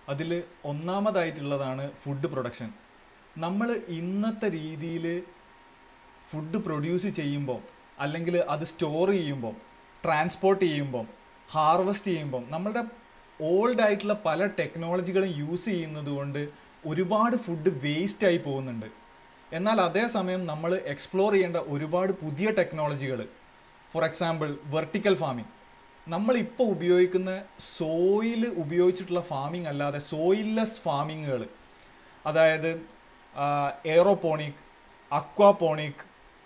അതിൽ ഒന്നാമതായിട്ടുള്ളതാണ് food production നമ്മൾ ഇന്നത്തെ രീതിയിൽ ഫുഡ് പ്രൊഡ്യൂസ് ചെയ്യുമ്പോൾ അല്ലെങ്കിൽ അത് സ്റ്റോർ ചെയ്യുമ്പോൾ ട്രാൻസ്പോർട്ട് ചെയ്യുമ്പോൾ ഹാർവെസ്റ്റ് ചെയ്യുമ്പോൾ നമ്മളുടെ ഓൾഡ് ആയിട്ടുള്ള പല ടെക്നോളജികളും യൂസ് ചെയ്യുന്നത് കൊണ്ട് ഒരുപാട് ഫുഡ് വേസ്റ്റ് ആയി പോകുന്നുണ്ട് എന്നാൽ അതേസമയം നമ്മൾ എക്സ്പ്ലോർ ചെയ്യേണ്ട ഒരുപാട് പുതിയ ടെക്നോളജികൾ ഫോർ എക്സാമ്പിൾ വെർട്ടിക്കൽ ഫാമിംഗ് നമ്മൾ ഇപ്പോൾ ഉപയോഗിക്കുന്ന സോയിൽ ഉപയോഗിച്ചിട്ടുള്ള ഫാമിംഗ് അല്ലാതെ സോയിൽലെസ് ഫാമിങ്ങുകൾ അതായത് എയറോപോണിക് അക്വാപോണിക്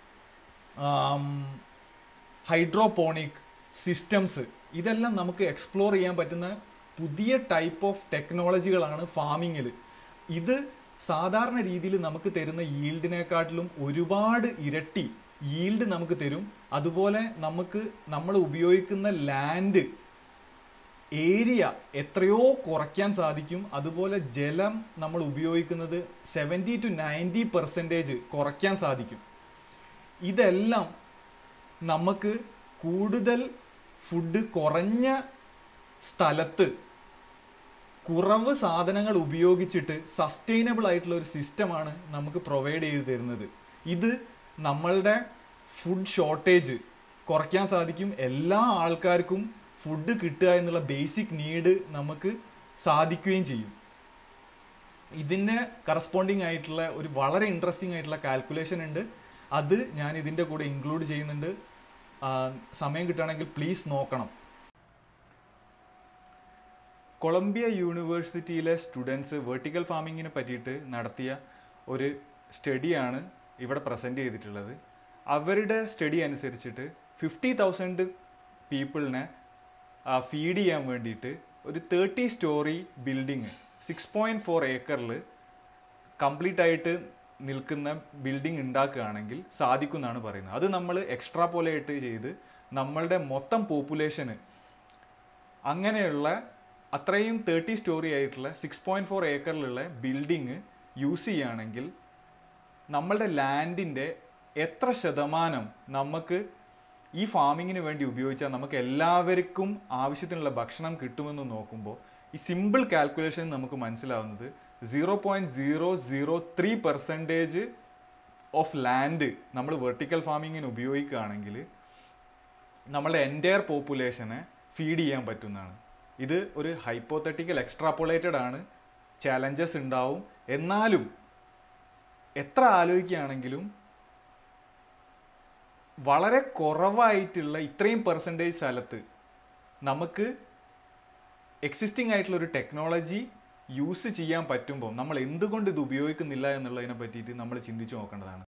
ഹൈഡ്രോപോണിക് സിസ്റ്റംസ് ഇതെല്ലാം നമുക്ക് എക്സ്പ്ലോർ ചെയ്യാൻ പറ്റുന്ന പുതിയ ടൈപ്പ് ഓഫ് ടെക്നോളജികളാണ് ഫാമിങ്ങിൽ ഇത് സാധാരണ രീതിയിൽ നമുക്ക് തരുന്ന ഈൽഡിനെക്കാട്ടിലും ഒരുപാട് ഇരട്ടി ഈൽഡ് നമുക്ക് തരും അതുപോലെ നമുക്ക് നമ്മൾ ഉപയോഗിക്കുന്ന ലാൻഡ് ഏരിയ എത്രയോ കുറയ്ക്കാൻ സാധിക്കും അതുപോലെ ജലം നമ്മൾ ഉപയോഗിക്കുന്നത് സെവൻറ്റി ടു നയൻറ്റി പെർസെൻറ്റേജ് കുറയ്ക്കാൻ സാധിക്കും ഇതെല്ലാം നമുക്ക് കൂടുതൽ ഫുഡ് കുറഞ്ഞ സ്ഥലത്ത് കുറവ് സാധനങ്ങൾ ഉപയോഗിച്ചിട്ട് സസ്റ്റൈനബിൾ ആയിട്ടുള്ള ഒരു സിസ്റ്റമാണ് നമുക്ക് പ്രൊവൈഡ് ചെയ്ത് തരുന്നത് ഇത് നമ്മളുടെ ഫുഡ് ഷോർട്ടേജ് കുറയ്ക്കാൻ സാധിക്കും എല്ലാ ആൾക്കാർക്കും ഫുഡ് കിട്ടുക എന്നുള്ള ബേസിക് നീഡ് നമുക്ക് സാധിക്കുകയും ചെയ്യും ഇതിൻ്റെ കറസ്പോണ്ടിങ് ആയിട്ടുള്ള ഒരു വളരെ ഇൻട്രസ്റ്റിംഗ് ആയിട്ടുള്ള കാൽക്കുലേഷൻ ഉണ്ട് അത് ഞാൻ ഇതിൻ്റെ കൂടെ ഇൻക്ലൂഡ് ചെയ്യുന്നുണ്ട് ആ, സമയം കിട്ടുകയാണെങ്കിൽ പ്ലീസ് നോക്കണം കൊളംബിയ യൂണിവേഴ്സിറ്റിയിലെ സ്റ്റുഡൻസ് വെർട്ടിക്കൽ ഫാമിങ്ങിനെ പറ്റിയിട്ട് നടത്തിയ ഒരു സ്റ്റഡിയാണ് ഇവിടെ പ്രസൻറ്റ് ചെയ്തിട്ടുള്ളത് അവരുടെ സ്റ്റഡി അനുസരിച്ചിട്ട് ഫിഫ്റ്റി തൗസൻഡ് പീപ്പിളിനെ ഫീഡ് ചെയ്യാൻ വേണ്ടിയിട്ട് ഒരു thirty storey building six point four ഏക്കറിൽ കംപ്ലീറ്റ് ആയിട്ട് നിൽക്കുന്ന ബിൽഡിംഗ് ഉണ്ടാക്കുകയാണെങ്കിൽ സാധിക്കും എന്നാണ് പറയുന്നത് അത് നമ്മൾ എക്സ്ട്രാപോലേറ്റ് ചെയ്ത് നമ്മളുടെ മൊത്തം പോപ്പുലേഷന് അങ്ങനെയുള്ള അത്രയും തേർട്ടി സ്റ്റോറി ആയിട്ടുള്ള സിക്സ് പോയിൻറ്റ് ഫോർ ഏക്കറിലുള്ള ബിൽഡിങ് യൂസ് ചെയ്യുകയാണെങ്കിൽ നമ്മളുടെ ലാൻഡിൻ്റെ എത്ര ശതമാനം നമുക്ക് ഈ ഫാമിങ്ങിന് വേണ്ടി ഉപയോഗിച്ചാൽ നമുക്ക് എല്ലാവർക്കും ആവശ്യത്തിനുള്ള ഭക്ഷണം കിട്ടുമെന്ന് നോക്കുമ്പോൾ ഈ സിമ്പിൾ കാൽക്കുലേഷൻ നമുക്ക് മനസ്സിലാവുന്നത് zero point zero zero three percentage of land നമ്മൾ വെർട്ടിക്കൽ ഫാമിങ്ങിന് ഉപയോഗിക്കുകയാണെങ്കിൽ നമ്മളുടെ എൻറ്റയർ പോപ്പുലേഷനെ ഫീഡ് ചെയ്യാൻ പറ്റുന്നതാണ് ഇത് ഒരു ഹൈപ്പോത്തറ്റിക്കൽ എക്സ്ട്രാപ്പൊളേറ്റഡ് ആണ് ചാലഞ്ചസ് ഉണ്ടാവും എന്നാലും എത്ര ആലോചിക്കുകയാണെങ്കിലും വളരെ കുറവായിട്ടുള്ള ഇത്രയും പെർസെൻറ്റേജ് സ്ഥലത്ത് നമുക്ക് എക്സിസ്റ്റിംഗ് ആയിട്ടുള്ള ഒരു ടെക്നോളജി യൂസ് ചെയ്യാൻ പറ്റുമ്പോൾ നമ്മൾ എന്തുകൊണ്ട് ഇത് ഉപയോഗിക്കുന്നില്ല എന്നുള്ളതിനെ പറ്റിയിട്ട് നമ്മൾ ചിന്തിച്ചു നോക്കേണ്ടതാണ്